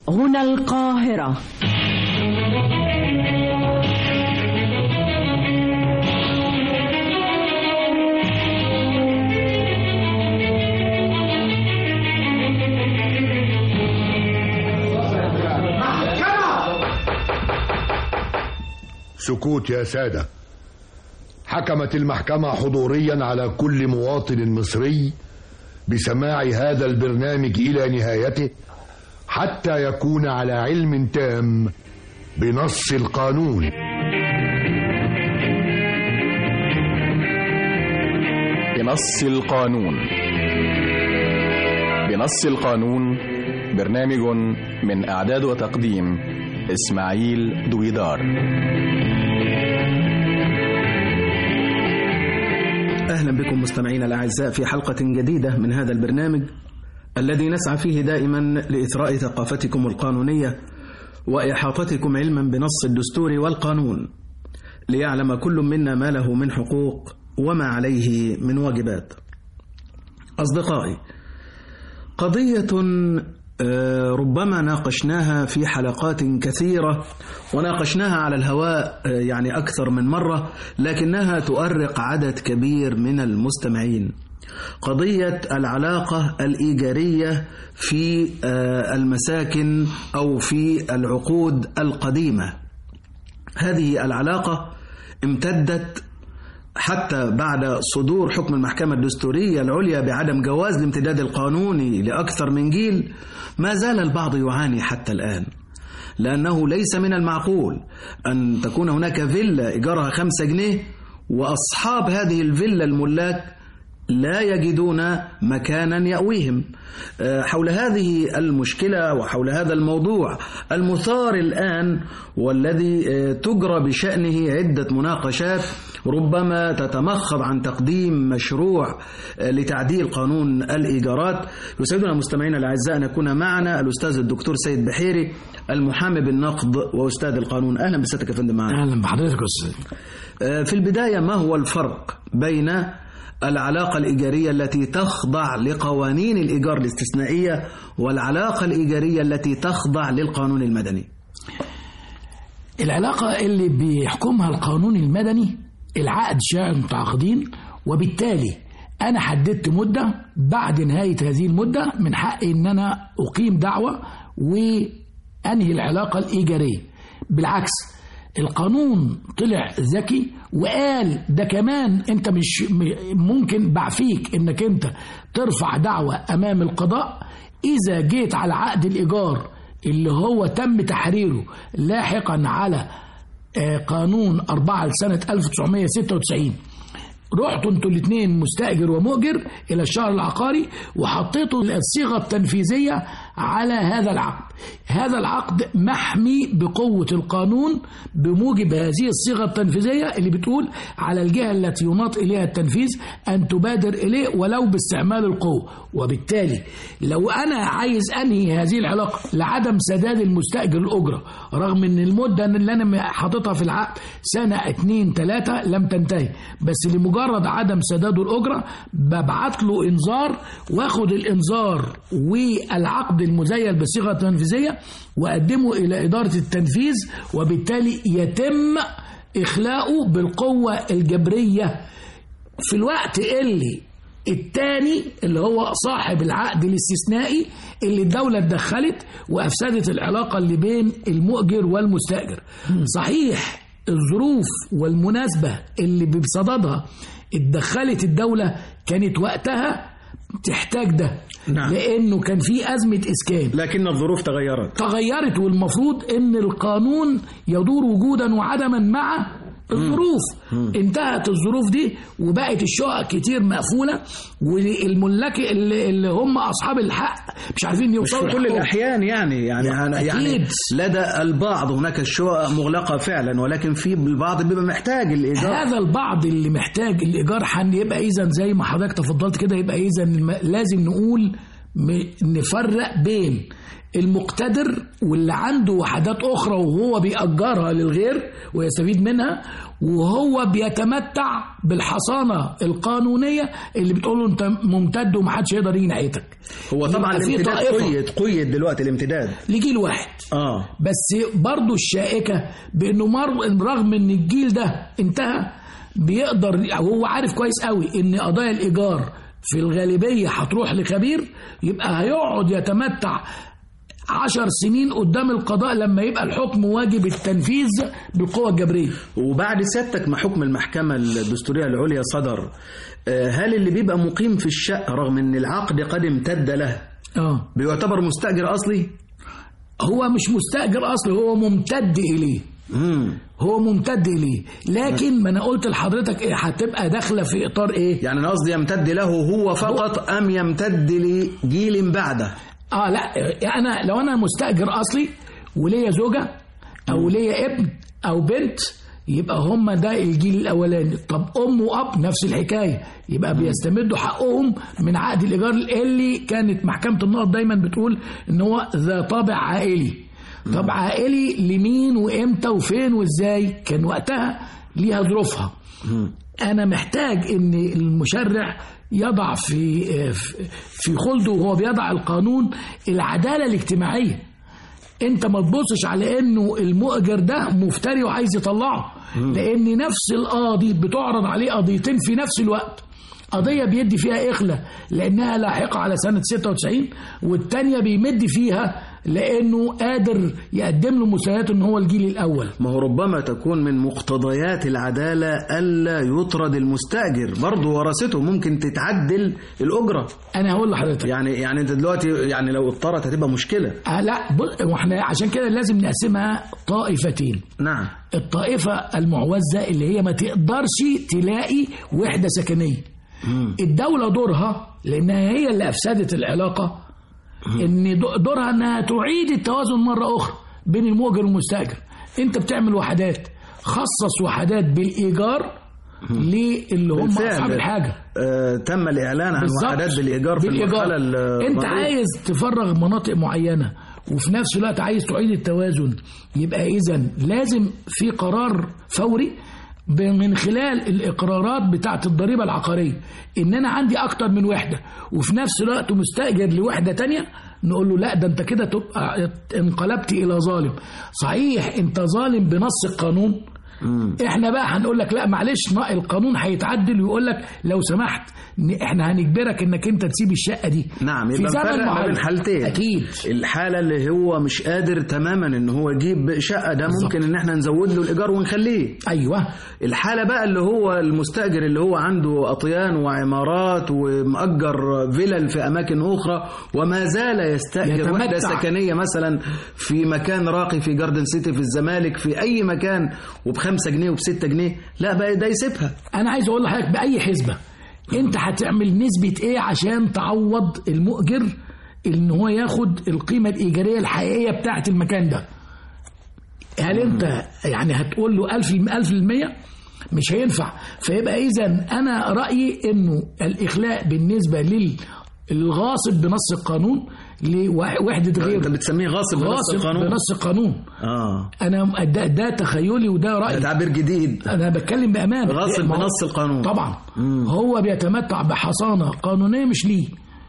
هنا القاهرة سكوت يا سادة حكمت المحكمة حضوريا على كل مواطن مصري بسماع هذا البرنامج إلى نهايته حتى يكون على علم تام بنص القانون بنص القانون بنص القانون برنامج من إعداد وتقديم إسماعيل دويدار أهلا بكم مستمعينا الأعزاء في حلقة جديدة من هذا البرنامج الذي نسعى فيه دائما لإثراء ثقافتكم القانونية وإحاطتكم علما بنص الدستور والقانون ليعلم كل منا ما له من حقوق وما عليه من واجبات أصدقائي قضية ربما ناقشناها في حلقات كثيرة وناقشناها على الهواء يعني أكثر من مرة لكنها تؤرق عدد كبير من المستمعين قضية العلاقة الإيجارية في المساكن أو في العقود القديمة هذه العلاقة امتدت حتى بعد صدور حكم المحكمة الدستورية العليا بعدم جواز الامتداد القانوني لأكثر من جيل ما زال البعض يعاني حتى الآن لأنه ليس من المعقول أن تكون هناك فيلا إيجارها خمسة جنيه وأصحاب هذه الفيلا الملاك لا يجدون مكانا يأويهم حول هذه المشكلة وحول هذا الموضوع المثار الآن والذي تجرى بشأنه عدة مناقشات ربما تتمخض عن تقديم مشروع لتعديل قانون الإيجارات يسعدنا مستمعينا الأعزاء أن يكون معنا الأستاذ الدكتور سيد بحيري المحامي بالنقد وأستاذ القانون أهلا بسيادتك يا فندم معنا أهلا بحضرتك أستاذ في البداية ما هو الفرق بين العلاقة الإيجارية التي تخضع لقوانين الإيجار الاستثنائية والعلاقة الإيجارية التي تخضع للقانون المدني العلاقة اللي بيحكمها القانون المدني العقد شائع المتعاقدين وبالتالي أنا حددت مدة بعد نهاية هذه المدة من حقي إن أنا أقيم دعوة وأنهي العلاقة الإيجارية بالعكس القانون طلع ذكي وقال ده كمان انت مش ممكن بعفيك انك انت ترفع دعوة امام القضاء اذا جيت على عقد الايجار اللي هو تم تحريره لاحقا على قانون 4 لسنة 1996 رحتوا انتوا الاثنين مستاجر ومؤجر الى الشهر العقاري وحطيتوا الصيغه التنفيذيه على هذا العقد هذا العقد محمي بقوه القانون بموجب هذه الصيغه التنفيذيه اللي بتقول على الجهه التي يناط اليها التنفيذ ان تبادر اليه ولو باستعمال القوه وبالتالي لو انا عايز انهي هذه العلاقه لعدم سداد المستاجر الاجره رغم ان المده اللي انا حاططها في العقد سنه اتنين تلاته لم تنتهي بس لمجرد مجرد عدم سداد الأجرة ببعت له إنذار واخد الإنذار والعقد المزيل بالصيغة التنفيذية وأقدمه إلى إدارة التنفيذ وبالتالي يتم إخلاؤه بالقوة الجبرية في الوقت اللي التاني اللي هو صاحب العقد الاستثنائي اللي الدولة اتدخلت وأفسدت العلاقة اللي بين المؤجر والمستأجر صحيح الظروف والمناسبة اللي بصددها اتدخلت الدولة كانت وقتها تحتاج ده نعم. لأنه كان في أزمة إسكان لكن الظروف تغيرت تغيرت والمفروض أن القانون يدور وجودا وعدما مع الظروف انتهت الظروف دي وبقت الشقق كتير مقفوله والملاك اللي, اللي هم اصحاب الحق مش عارفين مش يوصلوا في كل لحقهم. الأحيان يعني يعني أنا يعني أكيد. لدى البعض هناك الشقق مغلقة فعلا ولكن في البعض بيبقى محتاج الإيجار هذا البعض اللي محتاج الايجار حن يبقى اذا زي ما حضرتك تفضلت كده يبقى اذا الم- لازم نقول م- نفرق بين المقتدر واللي عنده وحدات اخرى وهو بيأجرها للغير ويستفيد منها وهو بيتمتع بالحصانه القانونيه اللي بتقول له انت ممتد ومحدش يقدر يجي ناحيتك هو طبعا يبقى في الامتداد طائفة قيد قيد دلوقتي الامتداد لجيل واحد اه بس برضه الشائكة بأنه مر رغم أن الجيل ده انتهى بيقدر وهو عارف كويس قوي أن قضايا الإيجار في الغالبية هتروح لخبير يبقى هيقعد يتمتع عشر سنين قدام القضاء لما يبقى الحكم واجب التنفيذ بالقوة الجبرية وبعد سيادتك ما حكم المحكمة الدستورية العليا صدر آه، هل اللي بيبقى مقيم في الشقة رغم ان العقد قد امتد له اه بيعتبر مستأجر أصلي؟ هو مش مستأجر أصلي هو ممتد إليه مم. هو ممتد إليه لكن ما أنا قلت لحضرتك إيه هتبقى داخلة في إطار إيه يعني أنا قصدي يمتد له هو فقط أم يمتد لجيل بعده؟ اه لا انا لو انا مستاجر اصلي وليا زوجه او ليا ابن او بنت يبقى هم ده الجيل الاولاني طب ام واب نفس الحكايه يبقى بيستمدوا حقهم من عقد الايجار اللي كانت محكمه النقط دايما بتقول ان هو ذا طابع عائلي طب عائلي لمين وامتى وفين وازاي كان وقتها ليها ظروفها انا محتاج ان المشرع يضع في في خلده وهو بيضع القانون العداله الاجتماعيه انت ما تبصش على انه المؤجر ده مفتري وعايز يطلعه لان نفس القاضي بتعرض عليه قضيتين في نفس الوقت قضيه بيدي فيها اخلة لانها لاحقه على سنه 96 والتانيه بيمد فيها لانه قادر يقدم له مساويات ان هو الجيل الاول ما هو ربما تكون من مقتضيات العدالة ألا يطرد المستأجر برضه ورثته ممكن تتعدل الأجرة انا هقول لحضرتك يعني يعني أنت دلوقتي يعني لو اضطرت هتبقى مشكلة آه لا بص- واحنا عشان كده لازم نقسمها طائفتين نعم الطائفة المعوزة اللي هي ما تقدرش تلاقي وحدة سكنية الدولة دورها لأنها هي اللي أفسدت العلاقة إن دو- دورها إنها تعيد التوازن مرة أخرى بين المؤجر والمستأجر أنت بتعمل وحدات خصص وحدات بالإيجار للي هم بالفعل. أصحاب الحاجة آه تم الإعلان عن بالظبط. وحدات بالإيجار في بالإيجار. المرحلة ال- انت الماضية. عايز تفرغ مناطق معينه وفي نفس الوقت عايز تعيد التوازن يبقى اذا لازم في قرار فوري ب- من خلال الاقرارات بتاعه الضريبه العقاريه ان انا عندي اكتر من وحده وفي نفس الوقت مستاجر لوحده تانية نقول له لا ده انت كده تبقى انقلبت الى ظالم صحيح انت ظالم بنص القانون احنا بقى هنقول لك لا معلش ما القانون هيتعدل ويقول لك لو سمحت ن- احنا هنجبرك انك انت تسيب الشقه دي نعم في يبقى زمن نفرق ما معين بين حالتين اكيد الحالة اللي هو مش قادر تماما ان هو يجيب شقة ده ممكن ان احنا نزود له الإيجار ونخليه ايوه الحالة بقى اللي هو المستأجر اللي هو عنده أطيان وعمارات ومأجر فيلل في أماكن أخرى وما زال يستأجر يتمتع. وحدة سكنية مثلا في مكان راقي في جاردن سيتي في الزمالك في أي مكان وبخمسة جنيه وبستة جنيه لا بقى ده يسيبها انا عايز اقول لحضرتك باي حسبه انت هتعمل نسبه ايه عشان تعوض المؤجر ان هو ياخد القيمه الايجاريه الحقيقيه بتاعه المكان ده هل انت يعني هتقول له 1000 1000% مش هينفع فيبقى اذا انا رايي انه الاخلاء بالنسبه لل الغاصب بنص القانون لوحده أنت غير بتسميه غاصب بنص غاصب القانون بنص القانون آه انا ده, ده تخيلي وده ده رايي تعبير جديد انا بتكلم بامان غاصب ما هو- بنص القانون. طبعا هو بيتمتع بحصانه قانونيه مش ليه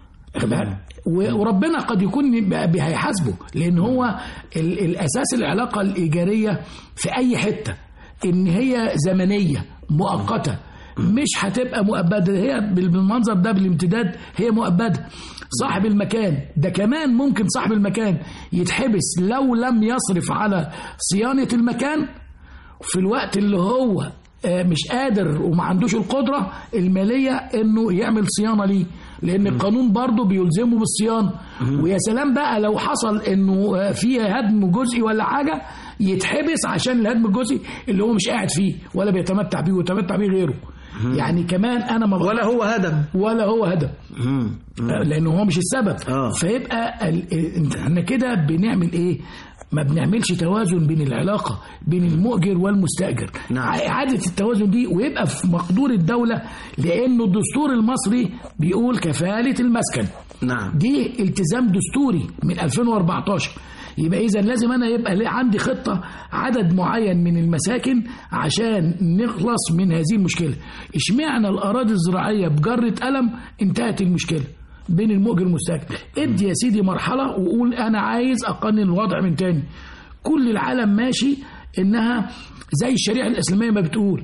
و- وربنا قد يكون ب- ب- هيحاسبه لان هو ال- الاساس العلاقه الايجاريه في اي حته ان هي زمنيه مؤقته مش هتبقى مؤبده هي بال- بالمنظر ده بالامتداد هي مؤبده صاحب المكان ده كمان ممكن صاحب المكان يتحبس لو لم يصرف على صيانه المكان في الوقت اللي هو آه، مش قادر وما عندوش القدرة المالية انه يعمل صيانة ليه لان القانون برضه بيلزمه بالصيانة ويا سلام بقى لو حصل انه آه، في هدم جزئي ولا حاجة يتحبس عشان الهدم الجزئي اللي هو مش قاعد فيه ولا بيتمتع بيه ويتمتع بيه غيره يعني كمان انا ما ولا هو هدم ولا هو هدم لانه هو مش السبب آه. فيبقى ال- ال- احنا كده بنعمل ايه ما بنعملش توازن بين العلاقه بين المؤجر والمستاجر نعم. اعاده التوازن دي ويبقى في مقدور الدوله لانه الدستور المصري بيقول كفاله المسكن نعم. دي التزام دستوري من 2014 يبقى اذا لازم انا يبقى لي- عندي خطه عدد معين من المساكن عشان نخلص من هذه المشكله اشمعنى الاراضي الزراعيه بجره قلم انتهت المشكله بين المؤجر والمستاجر ادي يا سيدي مرحله وقول انا عايز اقنن الوضع من تاني كل العالم ماشي انها زي الشريعه الاسلاميه ما بتقول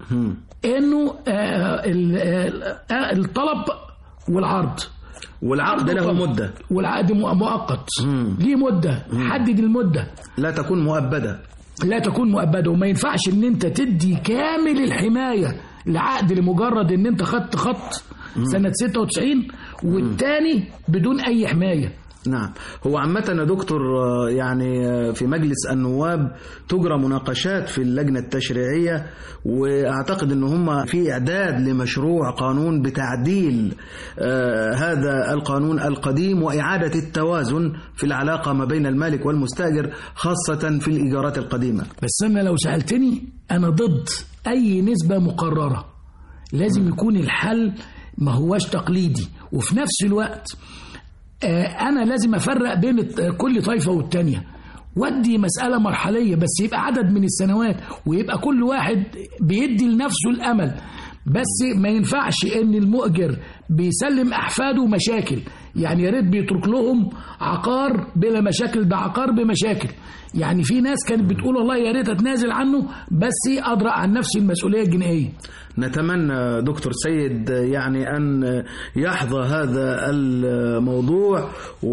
انه آه، ال- آه، الطلب والعرض والعقد له مدة والعقد مؤ- مؤقت ليه مده حدد المده لا تكون مؤبدة لا تكون مؤبده وما ينفعش ان انت تدي كامل الحمايه لعقد لمجرد ان انت خدت خط سنه 96 والتاني بدون اي حمايه نعم هو عامة يا دكتور آه، يعني آه، في مجلس النواب تجرى مناقشات في اللجنة التشريعية وأعتقد أن هم في إعداد لمشروع قانون بتعديل آه، هذا القانون القديم وإعادة التوازن في العلاقة ما بين المالك والمستأجر خاصة في الإيجارات القديمة بس انا لو سالتني انا ضد اي نسبه مقرره لازم يكون الحل ما هواش تقليدي وفي نفس الوقت آه، انا لازم افرق بين الت- كل طائفه والتانيه ودي مسألة مرحلية بس يبقى عدد من السنوات ويبقى كل واحد بيدي لنفسه الأمل بس ما ينفعش ان المؤجر بيسلم احفاده مشاكل يعني يا ريت بيترك لهم عقار بلا مشاكل ده عقار بمشاكل يعني في ناس كانت بتقول والله يا ريت اتنازل عنه بس ادرى عن نفسي المسؤوليه الجنائيه نتمنى دكتور سيد يعني أن يحظى هذا الموضوع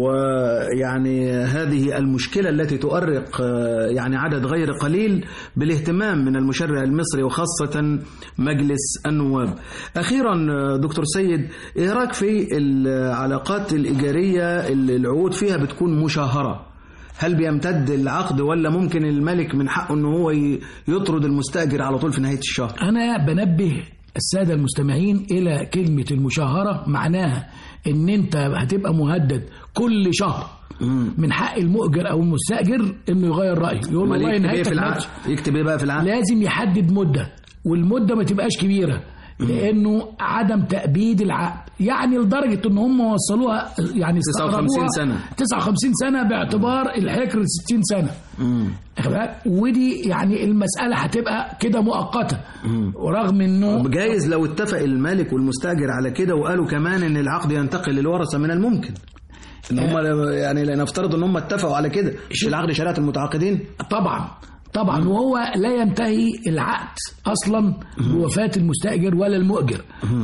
ويعني هذه المشكلة التي تؤرق يعني عدد غير قليل بالاهتمام من المشرع المصري وخاصة مجلس النواب أخيرا دكتور سيد إيه رأيك في العلاقات الإيجارية اللي العقود فيها بتكون مشاهرة هل بيمتد العقد ولا ممكن الملك من حقه ان هو ي- يطرد المستاجر على طول في نهايه الشهر انا بنبه الساده المستمعين الى كلمه المشاهره معناها ان انت هتبقى مهدد كل شهر من حق المؤجر او المستاجر انه يغير رايه يقول امال والله يكتب ايه نهايتك في العقد ماتش. يكتب ايه بقى في العقد لازم يحدد مده والمده ما تبقاش كبيره لانه عدم تأبيد العقد يعني لدرجه ان هم وصلوها يعني 59 استقربوها سنة. 59 سنه باعتبار الحكر 60 سنه واخد بالك؟ ودي يعني المساله هتبقى كده مؤقته ورغم انه جايز لو اتفق المالك والمستاجر على كده وقالوا كمان ان العقد ينتقل للورثه من الممكن ان هم يعني نفترض ان هم اتفقوا على كده مش العقد شريعه المتعاقدين طبعا طبعا وهو لا ينتهي العقد اصلا بوفاه المستاجر ولا المؤجر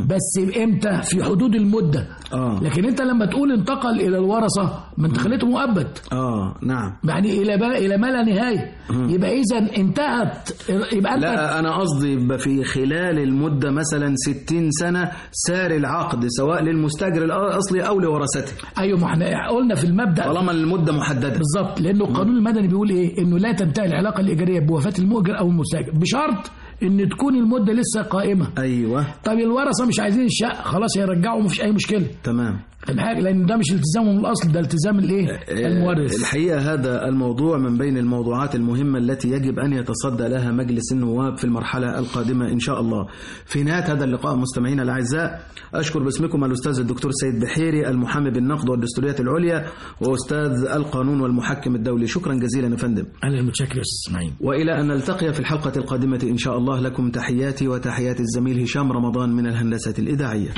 بس امتى في حدود المده آه. لكن انت لما تقول انتقل الى الورثه ما انت خليته مؤبد اه نعم يعني الى ما الى ما لا نهايه يبقى اذا انتهت يبقى انت لا انا قصدي يبقى في خلال المده مثلا 60 سنه سار العقد سواء للمستاجر الاصلي او لورثته ايوه ما احنا قلنا في المبدا طالما المده محدده بالظبط لانه القانون المدني بيقول ايه انه لا تنتهي العلاقه الايجاريه بوفاه المؤجر او المستاجر بشرط ان تكون المده لسه قائمه ايوه طب الورثه مش عايزين الشقه خلاص يرجعوا مفيش اي مشكله تمام الحاجة لان ده مش التزامهم من الاصل ده التزام الايه المورث الحقيقة هذا الموضوع من بين الموضوعات المهمة التي يجب أن يتصدى لها مجلس النواب في المرحلة القادمة إن شاء الله في نهاية هذا اللقاء مستمعينا الأعزاء أشكر باسمكم الأستاذ الدكتور سيد بحيري المحامي بالنقد والدستوريات العليا وأستاذ القانون والمحكم الدولي شكرا جزيلا يا فندم انا المتشكر يا استاذ اسماعيل وإلى أن نلتقي في الحلقة القادمة إن شاء الله لكم تحياتي وتحيات الزميل هشام رمضان من الهندسة الإذاعية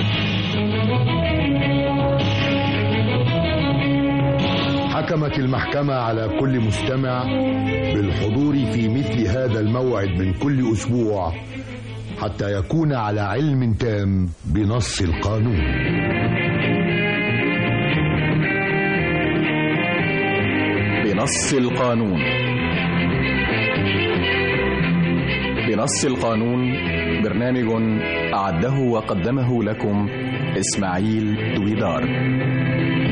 حكمت المحكمة على كل مستمع بالحضور في مثل هذا الموعد من كل أسبوع حتى يكون على علم تام بنص القانون بنص القانون بنص القانون برنامج أعده وقدمه لكم إسماعيل دويدار